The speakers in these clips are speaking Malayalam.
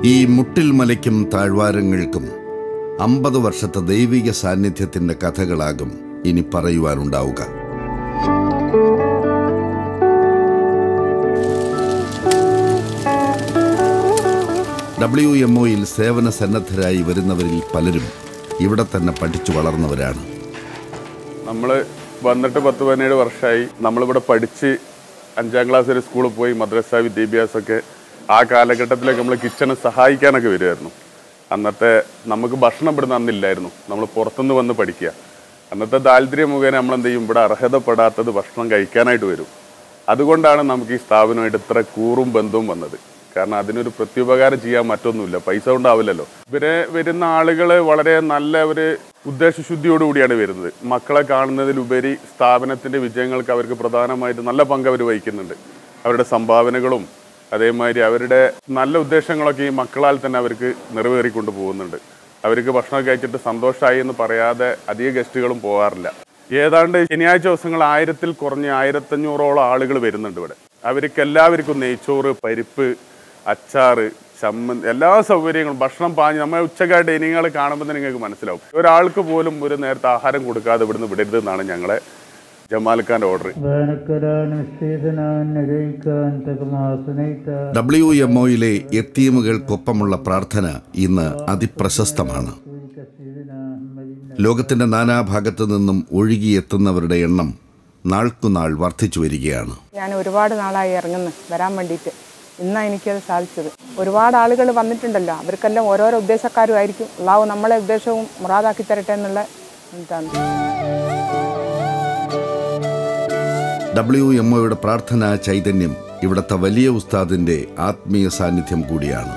ഈ മുട്ടിൽ മലയ്ക്കും താഴ്വാരങ്ങൾക്കും അമ്പത് വർഷത്തെ ദൈവിക സാന്നിധ്യത്തിന്റെ കഥകളാകും ഇനി പറയുവാനുണ്ടാവുക ഡബ്ല്യു എം ഒയിൽ സേവന സന്നദ്ധരായി വരുന്നവരിൽ പലരും ഇവിടെ തന്നെ പഠിച്ചു വളർന്നവരാണ് നമ്മൾ വന്നിട്ട് പത്ത് പതിനേഴ് വർഷമായി നമ്മളിവിടെ പഠിച്ച് അഞ്ചാം ക്ലാസ് വരെ സ്കൂളിൽ പോയി മദ്രസ വിദ്യാഭ്യാസമൊക്കെ ആ കാലഘട്ടത്തിലൊക്കെ നമ്മൾ കിച്ചണ് സഹായിക്കാനൊക്കെ വരുമായിരുന്നു അന്നത്തെ നമുക്ക് ഭക്ഷണം ഇവിടുന്ന് അന്നില്ലായിരുന്നു നമ്മൾ പുറത്തുനിന്ന് വന്ന് പഠിക്കുക അന്നത്തെ ദാരിദ്ര്യം മുഖേന നമ്മൾ എന്ത് ചെയ്യും ഇവിടെ അർഹതപ്പെടാത്തത് ഭക്ഷണം കഴിക്കാനായിട്ട് വരും അതുകൊണ്ടാണ് നമുക്ക് ഈ സ്ഥാപനമായിട്ട് ഇത്ര കൂറും ബന്ധവും വന്നത് കാരണം അതിനൊരു പ്രത്യുപകാരം ചെയ്യാൻ മറ്റൊന്നുമില്ല പൈസ കൊണ്ടാവില്ലല്ലോ ഇവരെ വരുന്ന ആളുകൾ വളരെ നല്ല ഒരു ഉദ്ദേശശുദ്ധിയോടുകൂടിയാണ് വരുന്നത് മക്കളെ കാണുന്നതിലുപരി സ്ഥാപനത്തിന്റെ വിജയങ്ങൾക്ക് അവർക്ക് പ്രധാനമായിട്ട് നല്ല പങ്ക് അവർ വഹിക്കുന്നുണ്ട് അവരുടെ സംഭാവനകളും അതേമാതിരി അവരുടെ നല്ല ഉദ്ദേശങ്ങളൊക്കെ ഈ മക്കളാൽ തന്നെ അവർക്ക് നിറവേറിക്കൊണ്ട് പോകുന്നുണ്ട് അവർക്ക് ഭക്ഷണം കഴിച്ചിട്ട് സന്തോഷമായി എന്ന് പറയാതെ അധിക ഗസ്റ്റുകളും പോകാറില്ല ഏതാണ്ട് ശനിയാഴ്ച ദിവസങ്ങൾ ആയിരത്തിൽ കുറഞ്ഞ ആയിരത്തഞ്ഞൂറോളം ആളുകൾ വരുന്നുണ്ട് ഇവിടെ അവർക്ക് എല്ലാവർക്കും നെയ്ച്ചോറ് പരിപ്പ് അച്ചാറ് ചമ്മന്തി എല്ലാ സൗകര്യങ്ങളും ഭക്ഷണം പാഞ്ഞ് നമ്മൾ ഉച്ചക്കാ ഡൈനിങ്ങുകൾ കാണുമ്പോൾ തന്നെ നിങ്ങൾക്ക് മനസ്സിലാവും ഒരാൾക്ക് പോലും ഒരു നേരത്തെ ആഹാരം കൊടുക്കാതെ ഇവിടുന്ന് വിടരുതെന്നാണ് ഞങ്ങളെ ജമാൽഖാൻ്റെ ഓർഡർ വേനക്കരാനുഷ്ഠിതനാൻ തകമാസനയിത്ത ഡബ്ല്യു എം ഒയിലെ എത്തീമുകൾക്കൊപ്പമുള്ള പ്രാർത്ഥന ഇന്ന് അതിപ്രശസ്തമാണ് ലോകത്തിന്റെ നാനാഭാഗത്തു നിന്നും ഒഴുകിയെത്തുന്നവരുടെ എണ്ണം നാൾക്കുനാൾ വർദ്ധിച്ചു വരികയാണ് ഞാൻ ഒരുപാട് നാളായി ഇറങ്ങുന്നു വരാൻ വേണ്ടിയിട്ട് ഇന്നാണ് എനിക്കത് സാധിച്ചത് ഒരുപാട് ആളുകൾ വന്നിട്ടുണ്ടല്ലോ അവർക്കെല്ലാം ഓരോരോ ഉദ്ദേശക്കാരുമായിരിക്കും അള്ളാഹു നമ്മളെ ഉദ്ദേശവും മുറാദാക്കി തരട്ടെ എന്നുള്ള ഇതാണ് ഡബ്ല്യു എം ഒയുടെ പ്രാർത്ഥനാ ചൈതന്യം ഇവിടുത്തെ വലിയ ഉസ്താദിന്റെ ആത്മീയ സാന്നിധ്യം കൂടിയാണ്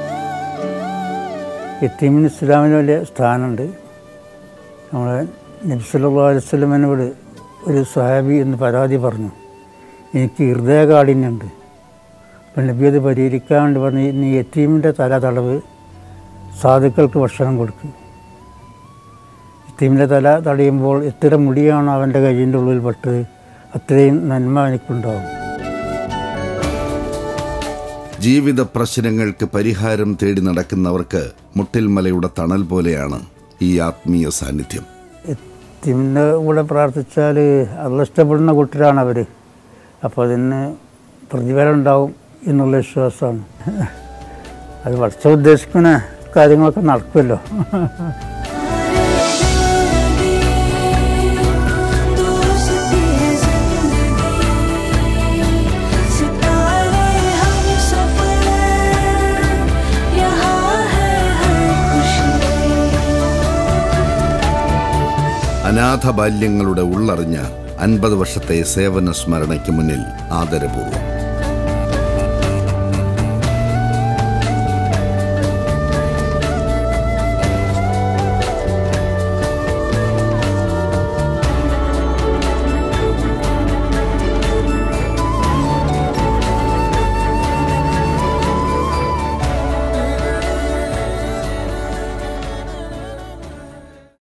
എത്തീമിന് ഇസ്ലാമിന് വലിയ സ്ഥാനമുണ്ട് നമ്മളെ നബ്സല്ലാ അലുസ്ലമിനോട് ഒരു സഹാബി എന്ന് പരാതി പറഞ്ഞു എനിക്ക് ഹൃദയകാഠിന്യമുണ്ട് അപ്പം നബി അത് പരിഹരിക്കാൻ വേണ്ടി പറഞ്ഞ് നീ എത്തീമിൻ്റെ തല തടവ് സാധുക്കൾക്ക് ഭക്ഷണം കൊടുക്കും എത്തീമിൻ്റെ തല തടയുമ്പോൾ എത്ര മുടിയാണോ അവൻ്റെ കയ്യിൻ്റെ ഉള്ളിൽ പെട്ടത് അത്രയും നന്മ എനിക്കുണ്ടാവും ജീവിത പ്രശ്നങ്ങൾക്ക് പരിഹാരം തേടി നടക്കുന്നവർക്ക് മുട്ടിൽമലയുടെ തണൽ പോലെയാണ് ഈ ആത്മീയ സാന്നിധ്യം എത്തിമിൻ്റെ കൂടെ പ്രാർത്ഥിച്ചാൽ അള്ള ഇഷ്ടപ്പെടുന്ന കുട്ടികളാണ് അവർ അപ്പോൾ അതിന് പ്രതിഫലം ഉണ്ടാവും എന്നുള്ള വിശ്വാസമാണ് അത് പഠിച്ച ഉദ്ദേശിക്കുന്ന കാര്യങ്ങളൊക്കെ നടക്കുമല്ലോ दोस्ती है जिंदगी सितारे हम सपने यहाँ है हर खुशी അനാഥ ബാല്യങ്ങളുടെ ഉള്ളറിഞ്ഞ അൻപത് വർഷത്തെ സേവന സ്മരണയ്ക്ക് മുന്നിൽ ആദരപൂർവ്വം